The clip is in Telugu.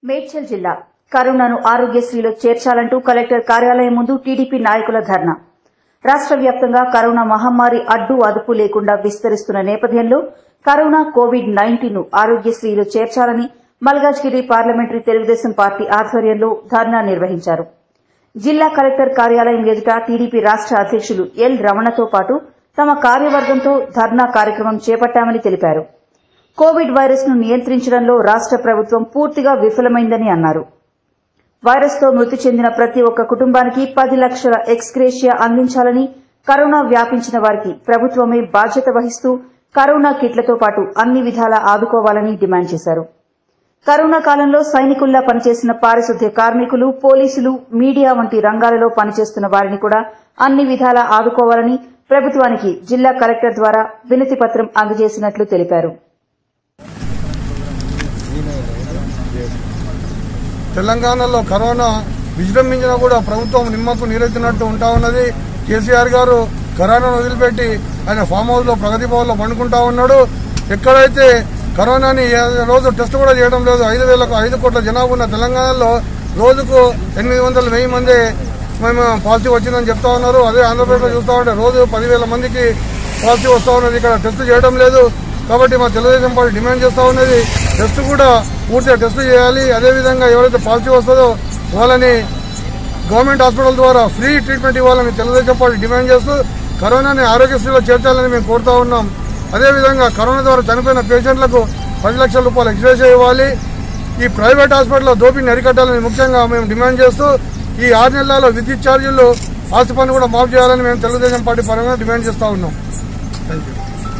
మేడ్చల్ జిల్లా కరోనాను ఆరోగ్యశ్రీలో చేర్చాలంటూ కలెక్టర్ కార్యాలయం ముందు టీడీపీ నాయకుల ధర్నా రాష్ట్ర వ్యాప్తంగా కరోనా మహమ్మారి అడ్డు అదుపు లేకుండా విస్తరిస్తున్న నేపథ్యంలో కరోనా కోవిడ్ నైన్టీన్ ను ఆరోగ్యశ్రీలో చేర్చాలని మల్కాజ్గిరి పార్లమెంటరీ తెలుగుదేశం పార్టీ ఆధ్వర్యంలో ధర్నా నిర్వహించారు జిల్లా కలెక్టర్ కార్యాలయం ఎదుట టీడీపీ రాష్ట్ర అధ్యక్షులు ఎల్ రమణతో పాటు తమ కార్యవర్గంతో ధర్నా కార్యక్రమం చేపట్టామని తెలిపారు కోవిడ్ వైరస్ ను నియంత్రించడంలో రాష్ట్ర ప్రభుత్వం పూర్తిగా విఫలమైందని అన్నారు వైరస్ తో మృతి చెందిన ప్రతి ఒక్క కుటుంబానికి పది లక్షల ఎక్స్గ్రేషియా అందించాలని కరోనా వ్యాపించిన వారికి ప్రభుత్వమే బాధ్యత వహిస్తూ కరోనా కిట్లతో పాటు అన్ని విధాలా ఆదుకోవాలని డిమాండ్ చేశారు కరోనా కాలంలో సైనికుల్లా పనిచేసిన పారిశుద్ధ్య కార్మికులు పోలీసులు మీడియా వంటి రంగాలలో పనిచేస్తున్న వారిని కూడా అన్ని విధాలా ఆదుకోవాలని ప్రభుత్వానికి జిల్లా కలెక్టర్ ద్వారా వినతి పత్రం అందజేసినట్లు తెలిపారు తెలంగాణలో కరోనా విజృంభించినా కూడా ప్రభుత్వం నిమ్మకు నీరెత్తినట్టు ఉంటా ఉన్నది కేసీఆర్ గారు కరోనాను వదిలిపెట్టి ఆయన ఫామ్ హౌస్ లో ప్రగతి భవన్ లో పండుకుంటా ఉన్నాడు ఎక్కడైతే కరోనాని ఏ రోజు టెస్ట్ కూడా చేయడం లేదు ఐదు వేలకు ఐదు కోట్ల జనాభా ఉన్న తెలంగాణలో రోజుకు ఎనిమిది వందల వెయ్యి మంది మేము పాజిటివ్ వచ్చిందని చెప్తా ఉన్నారు అదే ఆంధ్రప్రదేశ్లో చూస్తా ఉంటే రోజు పదివేల మందికి పాజిటివ్ వస్తా ఉన్నది ఇక్కడ టెస్ట్ చేయడం లేదు కాబట్టి మా తెలుగుదేశం పార్టీ డిమాండ్ చేస్తా ఉన్నది టెస్ట్ కూడా పూర్తిగా టెస్ట్ చేయాలి అదేవిధంగా ఎవరైతే పాజిటివ్ వస్తుందో వాళ్ళని గవర్నమెంట్ హాస్పిటల్ ద్వారా ఫ్రీ ట్రీట్మెంట్ ఇవ్వాలని తెలుగుదేశం పార్టీ డిమాండ్ చేస్తూ కరోనాని ఆరోగ్యశ్రీలో చేర్చాలని మేము కోరుతా ఉన్నాం అదేవిధంగా కరోనా ద్వారా చనిపోయిన పేషెంట్లకు పది లక్షల రూపాయలు ఎక్స్రేషా ఇవ్వాలి ఈ ప్రైవేట్ హాస్పిటల్లో దోపిడీని అరికట్టాలని ముఖ్యంగా మేము డిమాండ్ చేస్తూ ఈ ఆరు నెలల్లో విద్యుత్ ఛార్జీలు ఆస్తి పన్ను కూడా మాఫ్ చేయాలని మేము తెలుగుదేశం పార్టీ పరంగా డిమాండ్ చేస్తా ఉన్నాం థ్యాంక్ యూ